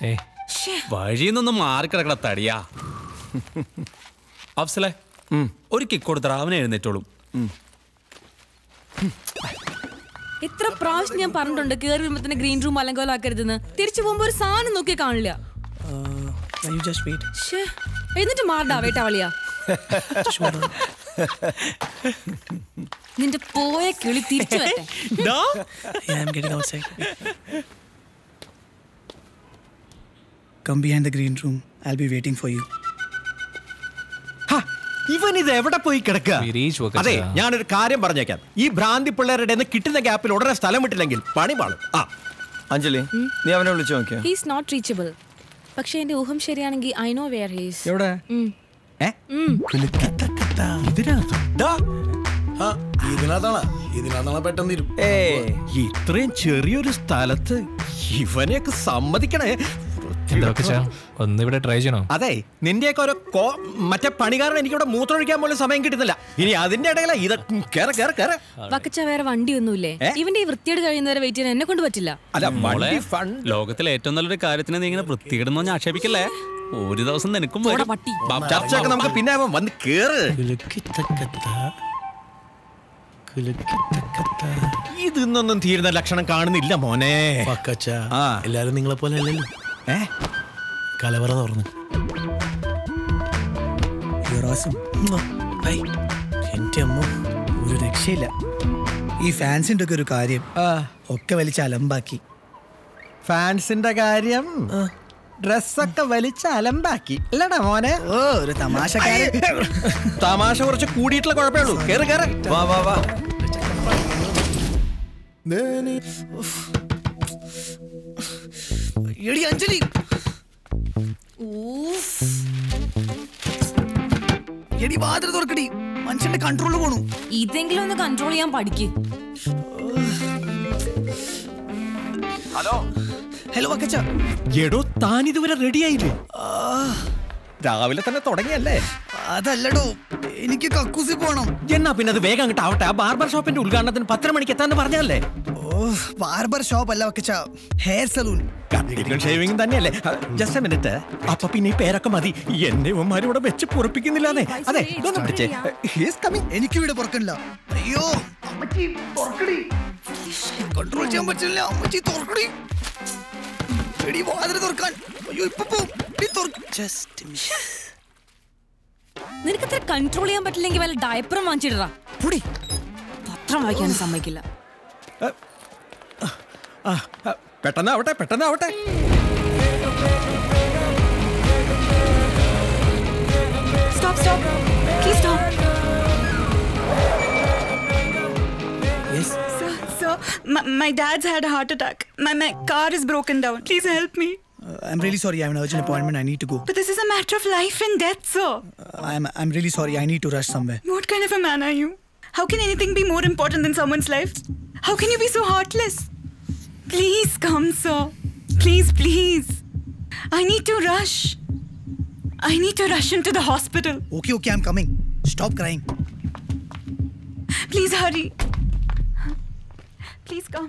ഏ വഴിയിൽ മാറിക്കിടക്കട തടിയാ അഫ്സലെ ഒരു കിക്ക് കൊടുത്തറ അവനെ എഴുന്നേറ്റോളും എത്ര പ്രാവശ്യം ഞാൻ പറഞ്ഞിട്ടുണ്ട് കേറി വരുമ്പോ തന്നെ ഗ്രീൻ റൂം അലങ്കോലാക്കരുതെന്ന് തിരിച്ചു പോകുമ്പോ ഒരു സാധനം നോക്കി കാണില്ല You just wait. ശ്ശേ, എന്നിട്ട് മാറടാ വേട്ടാവളിയാ നിന്റെ പോയ കിളി തിരിച്ചു വരട്ടെ Yeah, I'm getting outside. Come behind the green room. I'll be waiting for you. ഇവൻ ഇത് എവിടെ പോയി കിടക്കുക വിരീഷ് വക്കച്ച. അതെ ഞാനൊരു കാര്യം പറഞ്ഞേക്കാം ഈ ഭ്രാന്തി പിള്ളേരുടെ കയ്യിന്ന് കിട്ടുന്ന ഗ്യാപ്പിൽ ഉടനെ സ്ഥലം വിട്ടില്ലെങ്കിൽ പണി പാളും ആ അഞ്ജലി നീ അവനെ വിളിച്ചു നോക്കിയോ ഹീസ് നോട്ട് റീച്ചബിൾ പക്ഷെ എന്റെ ഊഹം ശരിയാണെങ്കിൽ ഐ നോ വെയർ ഹീസ് എവിടെ ഇതിനകത്താണ് ഇതിനകത്താണ് പെട്ടെന്ന് ഇരും ഏ ഇത്രയും ചെറിയൊരു സ്ഥലത്ത് ഇവനെയൊക്കെ സമ്മതിക്കണേ എന്താ വക്കച്ചാ ഒന്ന് ഇവിടെ ട്രൈ ചെയ്യണോ അതെ നിന്റെയൊക്കെ ഒരു കോ- മറ്റേ പണികാരൻ എനിക്കിവിടെ മൂത്രമൊഴിക്കാൻ പോലും സമയം കിട്ടുന്നില്ല ഇനി അതിന്റെ ഇടയില ഇത് കേറ കേറ കേറ വക്കച്ച വേറെ വണ്ടിയൊന്നുമില്ലേ ഏ? ഇവന്റെ ഈ വൃത്തിയോട് കഴിയുന്നവരെ വെയിറ്റ് ചെയ്യാൻ എന്നെ കൊണ്ട് പറ്റില്ല അല്ല മോളെ വണ്ടി ഫണ്ട് ലോകത്തിലെ ഏറ്റവും നല്ലൊരു കാര്യത്തിന് നീ ഇങ്ങനെ വൃത്തിയിടുന്നു ഞാൻ ആക്ഷേപിക്കല്ലേ ഒരു ദിവസം നിനക്കും പോടാ വരും. പട്ടി. ബാ, ബാ, ചർച്ചയൊക്കെ ബാ, നമുക്ക് പിന്നെ ആവാം. വന്ന് കേറ് ഇതൊന്നും തീരുന്ന ലക്ഷണം കാണുന്നില്ല മോനെ പക്കച്ച ആ. എല്ലാരും നിങ്ങളെ പോലെ അല്ലല്ലോ ഏ കലവറ തുറന്ന് You're awesome. ബൈ എന്റെ അമ്മ ഒരു രക്ഷയില്ല ഈ ഫാൻസിന്റെ ഒക്കെ ഒരു കാര്യം ഒക്കെ വലിച്ച് അലമ്പാക്കി ഫാൻസിന്റെ കാര്യം ഡ്രസ്സൊക്കെ വലിച്ച് അലമ്പാക്കി അല്ലടാ മോനെ ഓ ഒരു തമാശക്കാരൻ തമാശ കുറച്ച് കൂടിയിട്ടുള്ള കുഴപ്പമേ ഉള്ളൂ കേറ് കേറ് വാ വാ വാ എടി അഞ്ജലി എടി വാതിൽ തുറക്കടി മനുഷ്യന്റെ കൺട്രോൾ പോണു ഇതെങ്കിലും ഒന്ന് കൺട്രോൾ ചെയ്യാൻ പഠിക്ക് ഹലോ വക്കച്ച എടോ താൻ ഇതുവരെ റെഡി ആയില്ലേ രാവിലെ തന്നെ തുടങ്ങിയല്ലേ അതല്ലടോ എനിക്ക് കക്കൂസി പോണം എന്നാ പിന്നെ അത് വേഗം അങ്ങോട്ട് ആവട്ടെ ആ ബാർബർ ഷോപ്പിന്റെ ഉദ്ഘാടനത്തിന് പത്തര മണിക്ക് എത്താന്ന് പറഞ്ഞല്ലേ ഓ ബാർബർ ഷോപ്പ് അല്ല വക്കച്ച ഹെയർ സലൂൺ കട്ടിങ്ങും ഷേവിംഗും തന്നെയല്ലേ ജസ്റ്റ് മിനിറ്റ് അപ്പൊ പിന്നെ ഈ പേരൊക്കെ മതി എന്നെ ഉമ്മാരും ഇവിടെ വെച്ച് പൊറപ്പിക്കുന്നില്ലാന്നേ അതെ ഇതൊന്ന് പിടിച്ചേ ഹീസ് കമ്മിങ് എനിക്ക് ഇവിടെ പുറക്കണില്ല അയ്യോ അമ്മച്ചി തുറക്കടി കൺട്രോൾ ചെയ്യാൻ പറ്റില്ല അമ്മച്ചി തുറക്കടി എടി വാതിൽ തുറക്കാൻ അയ്യോ ഇപ്പൊ പോവും. എടി തുറക്ക്. Just a minute. നിനക്ക് അത്ര കൺട്രോൾ ചെയ്യാൻ പറ്റില്ലെങ്കിൽ വല്ല ഡയപ്പറും വാങ്ങിച്ചിടറാ പൊടി പത്രം വായിക്കാനും സമ്മതിക്കില്ല പെട്ടെന്നാവട്ടെ പെട്ടെന്നാവട്ടെ Stop, stop. Please stop. Yes. Sir, sir, my, my dad's had a heart attack. My, my car is broken down. Please help me. Uh, I'm really sorry. I have an urgent appointment. I need to go. But this is a matter of life and death, sir. Uh, I'm I'm really sorry. I need to rush somewhere. What kind of a man are you? How can anything be more important than someone's life? How can you be so heartless? Please come, sir. Please, please. I need to rush. I need to rush into the hospital. Okay, okay, I'm coming. Stop crying. Please hurry. Please come.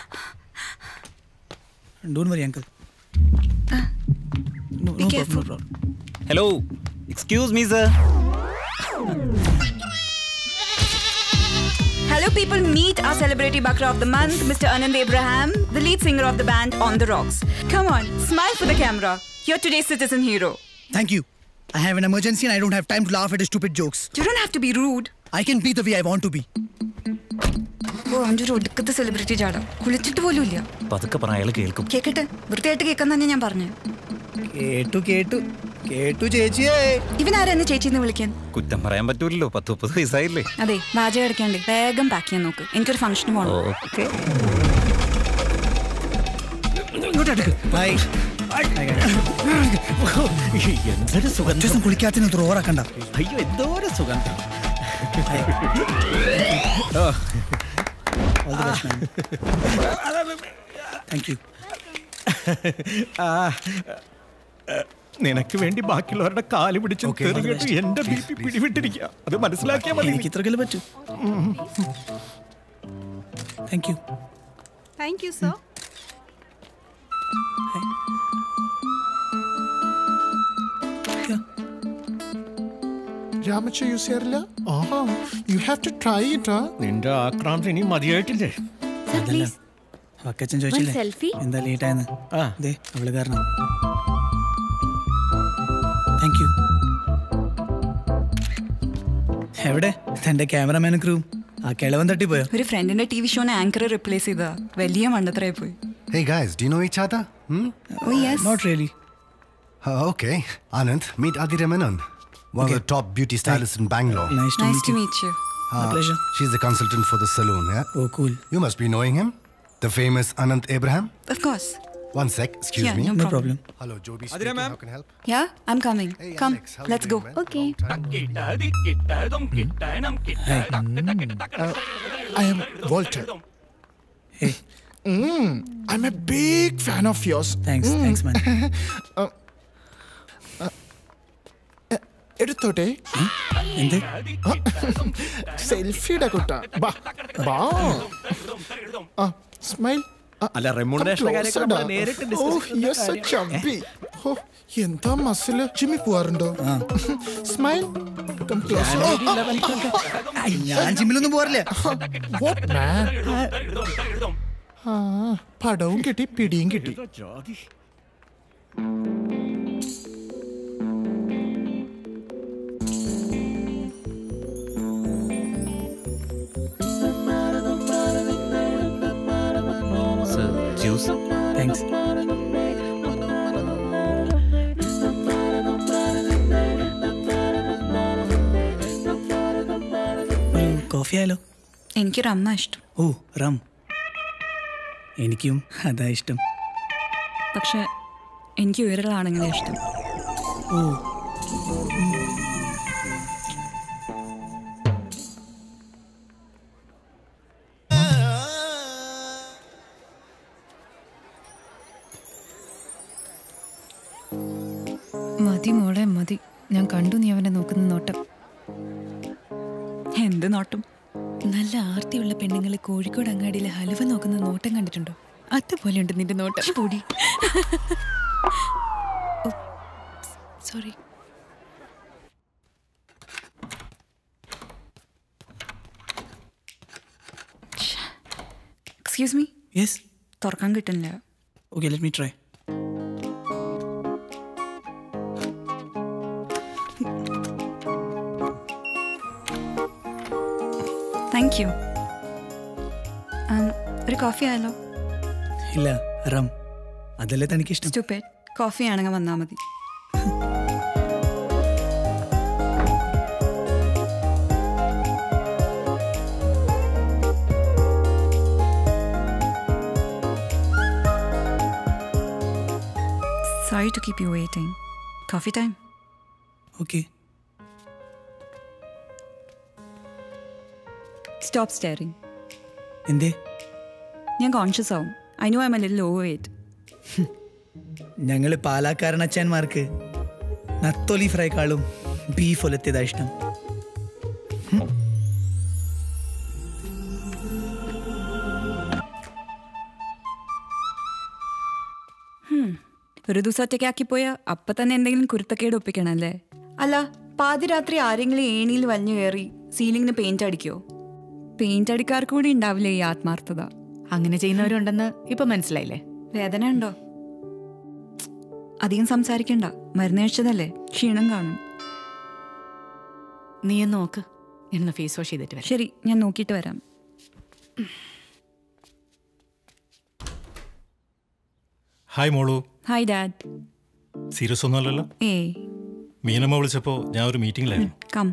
Don't worry, uncle. No, Be no careful. problem, no problem. Hello excuse me sir Hello, people. Meet our celebrity Bakra of the month, Mr. Anand Abraham, the lead singer of the band On the Rocks. Come on, smile for the camera. You're today's citizen hero. Thank you. I have an emergency and I don't have time to laugh at his stupid jokes. You don't have to be rude. I can be the way I want to be. ഓ അഞ്ചു ഒടുക്കത്തെ celebrity ചാടാ കുളിച്ചിട്ട് പോലും ഇല്ല പതുക്കെ പറ അയാൾ കേൾക്കും കേക്കട്ടെ വൃത്തിയായിട്ട് കേൾക്കാൻ തന്നെ ഞാൻ പറഞ്ഞു കേട്ടു കേട്ടു കേട്ടു ചേച്ചിയേ ഇവനാരാ എന്നെ ചേച്ചിന്ന് വിളിക്കാൻ കുറ്റം പറയാൻ പറ്റൂലല്ലോ പത്ത് മുപ്പത് വയസ്സായില്ലേ അതെ വാചകം അടയ്ക്കാണ്ട് വേഗം പാക്ക് ചെയ്യാൻ നോക്ക് എനിക്കൊരു ഫംഗ്ഷന് പോകണം ഓക്കെ ബൈ എന്തൊരു സുഗന്ധം ദിവസം കുളിക്കാത്തിന് ദ്രോറാക്കണ്ട അയ്യോ എന്തോ ഒരു സുഗന്ധം All the best, man. Thank you. നിനക്ക് വേണ്ടി ബാക്കിയുള്ളവരുടെ കാല് പിടിച്ച് തെറിഞ്ഞിട്ട് എന്റെ ബി പി പിടിവിട്ടിരിക്കുക അത് മനസ്സിലാക്കിയാൽ മതി എനിക്ക് ഇത്രക്കല്ലേ പറ്റൂ thank you thank you sir Hey. രാമച്ച യൂസ് ചെയ്യാറില്ല ആഹാ you have to try it നിന്റെ ആക്രാന്തം ഇനി മതിയായിട്ടില്ലേ അതല്ല വക്കച്ചൻ ചോദിച്ചില്ലേ സെൽഫി എന്താ ലേറ്റ് ആയെന്ന് ആ അതെ അവള് കാരണം താങ്ക് യു എവിടെ തന്റെ ക്യാമറമാനും ക്രൂ ആ കിളവൻ തട്ടിപ്പോയോ ഒരു ഫ്രണ്ടിന്റെ ടി വി ഷോനെ ആങ്കർ റിപ്ലേസ് ചെയ്താ വലിയ മണ്ടത്തരായി പോയി Hey guys, do you know each other? Hmm? Oh yes not really Uh, okay. Anand, meet Adira Menon, one of the top beauty stylists in Bangalore. Nice to nice meet to you meet you Uh, pleasure. She's the consultant for the saloon, yeah? Oh cool You must be knowing him. The famous Anant Abraham. Of course One sec, excuse Yeah, me. no no problem. Problem Hello, Joby speaking. How can I help? Yeah I am coming Hey, come Alex, how you let's go doing, man? Okay. I am Walter. Hey. Mm, I'm a big fan of yours. Thanks thanks man എടുത്തോട്ടെ എന്ത് സെൽഫിയുടെ കുട്ട ബാ ബാ ആ smile അല്ല remuneration കാര്യമൊക്കെ നമ്മള് നേരിട്ട് discuss ചെയ്യുന്ന ഓ എന്താ മസില് ജിമ്മി പോവാറുണ്ടോ സ്മൈൽ കം ക്ലോസ് ഞാൻ ജിമ്മിലൊന്നും പോറില്ല വാട്ട് മാൻ ആ പടവും കിട്ടി പിടിയും കിട്ടി ജ്യൂസ് താങ്ക്സ് ഒരു കോഫി ആയാലോ എനിക്ക് റമ്മ ഇഷ്ടം ഓ റം എനിക്കും അതാ ഇഷ്ടം പക്ഷെ എനിക്ക് ഉയരലാണെങ്കിലേ ഇഷ്ടം ഓ മതി മോളെ മതി ഞാൻ കണ്ടു നീ അവനെ നോക്കുന്ന നോട്ടം എന്ത് നോട്ടും നല്ല ആർത്തിയുള്ള പെണ്ണുങ്ങൾ കോഴിക്കോട് അങ്ങാടിയിലെ ഹലുവ നോക്കുന്ന നോട്ടം കണ്ടിട്ടുണ്ടോ അതുപോലെയുണ്ട് നിന്റെ നോട്ടം പൊടി സോറി എക്സ്ക്യൂസ് മീ യെസ് തുറക്കാൻ കിട്ടുന്നില്ല okay let me try thank you ഒരു കോഫി ആയാലോ ഇല്ല റം അതല്ലേ തനിക്കിഷ്ടം സ്റ്റുപ്പേറ്റ് കോഫി ആണെങ്കിൽ വന്നാൽ മതി Sorry to keep you waiting. Coffee time. Okay Stop staring. എന്തേ ഞാൻ കോൺഷ്യസ് ആവും I know I am a little overweight ഞങ്ങൾ പാലാക്കാരനച്ചാന്മാർക്ക് നത്തോലി ഫ്രൈക്കാളും ബീഫ് ഒലത്തിയതാ ഇഷ്ടം ഒരു ദിവസം ഒറ്റയ്ക്കാക്കി പോയാൽ അപ്പം തന്നെ എന്തെങ്കിലും കുരുത്തക്കേട് ഒപ്പിക്കണം അല്ലേ അല്ല പാതിരാത്രി ആരെങ്കിലും ഏണിയിൽ വലിഞ്ഞു കയറി സീലിങ്ങിന് പെയിന്റ് അടിക്കോ പെയിന്റ് അടിക്കാർക്ക് കൂടി ഉണ്ടാവില്ല ഈ ആത്മാർത്ഥത അങ്ങനെ ചെയ്യുന്നവരുണ്ടെന്ന് ഇപ്പൊ മനസ്സിലായില്ലേ വേദന ഉണ്ടോ അധികം സംസാരിക്കണ്ട മരുന്ന് കഴിച്ചതല്ലേ ക്ഷീണം കാണും നീ ഒന്ന് നോക്ക് ഞാനൊന്ന് ഫേസ് വാഷ് ചെയ്തിട്ട് വരാം ശരി ഞാൻ നോക്കിയിട്ട് വരാം ഹായ് മോളു ഹായ് ഡാഡ് സീരിയസ് ഒന്നുമല്ലല്ലോ ഏ മീനമ്മ വിളിച്ചപ്പോൾ ഞാൻ ഒരു മീറ്റിംഗിലായിരുന്നു കം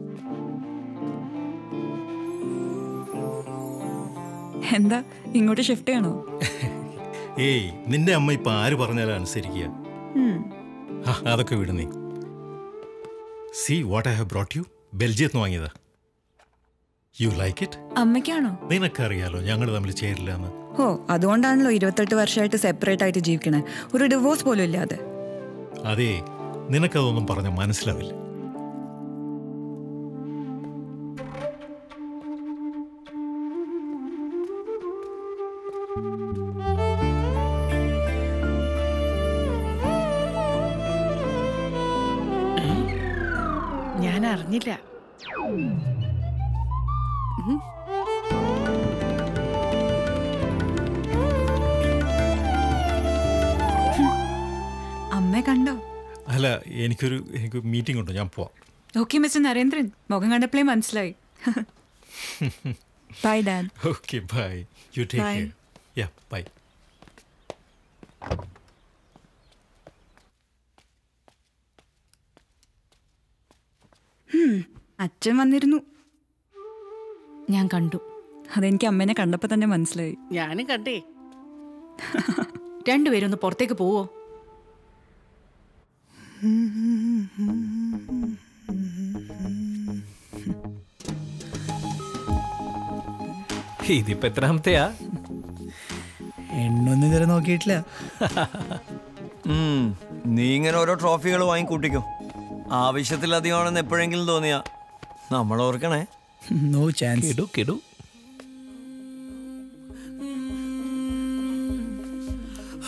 എന്താ ഇങ്ങോട്ട് ഷിഫ്റ്റ് ചെയ്യണോ ഏയ് നിന്റെ അമ്മ ഇപ്പൊ ആര് പറഞ്ഞാലും അനുസരിക്കുക ഉം. ആ, അതൊക്കെ വിട് നീ see what I have brought you ബെൽജിയത്ത് നിന്ന് വാങ്ങിയതാ യു ലൈക്ക് ഇറ്റ് അമ്മയ്ക്കാണോ നിനക്കറിയാലോ ഞങ്ങൾ തമ്മിൽ ചേരില്ല എന്ന് ഓ അതുകൊണ്ടാണല്ലോ ഇരുപത്തെട്ട് വർഷമായിട്ട് സെപ്പറേറ്റ് ആയിട്ട് ജീവിക്കണേ ഒരു ഡിവോഴ്സ് പോലും ഇല്ലാതെ അതേ നിനക്കതൊന്നും പറഞ്ഞ മനസ്സിലാവില്ല അറിഞ്ഞില്ല അമ്മ കണ്ടോ അല്ല എനിക്കൊരു എനിക്ക് മീറ്റിംഗ് ഉണ്ട് ഞാൻ പോവാം ഓക്കെ മിസ്റ്റർ നരേന്ദ്രൻ മുഖം കണ്ടപ്പോഴേ മനസ്സിലായി ബൈ ഡാൻ okay bye you take Bye. Care yeah bye അച്ഛൻ വന്നിരുന്നു ഞാൻ കണ്ടു അതെനിക്ക് അമ്മേനെ കണ്ടപ്പോ തന്നെ മനസ്സിലായി ഞാനും കണ്ടേ രണ്ടുപേരും ഒന്ന് പുറത്തേക്ക് പോവോ ഇതിപ്പോ എത്രാമത്തെയാ എണ്ണൊന്നും ഇതുവരെ നോക്കിയിട്ടില്ല ഉം, നീ ഇങ്ങനെ ഓരോ ട്രോഫികൾ വാങ്ങിക്കൂട്ടിക്കോ ആവശ്യത്തിലധികമാണെന്ന് എപ്പോഴെങ്കിലും തോന്നിയാ നമ്മൾ ഓർക്കണേ നോ ചാൻസ് കിടു കിടു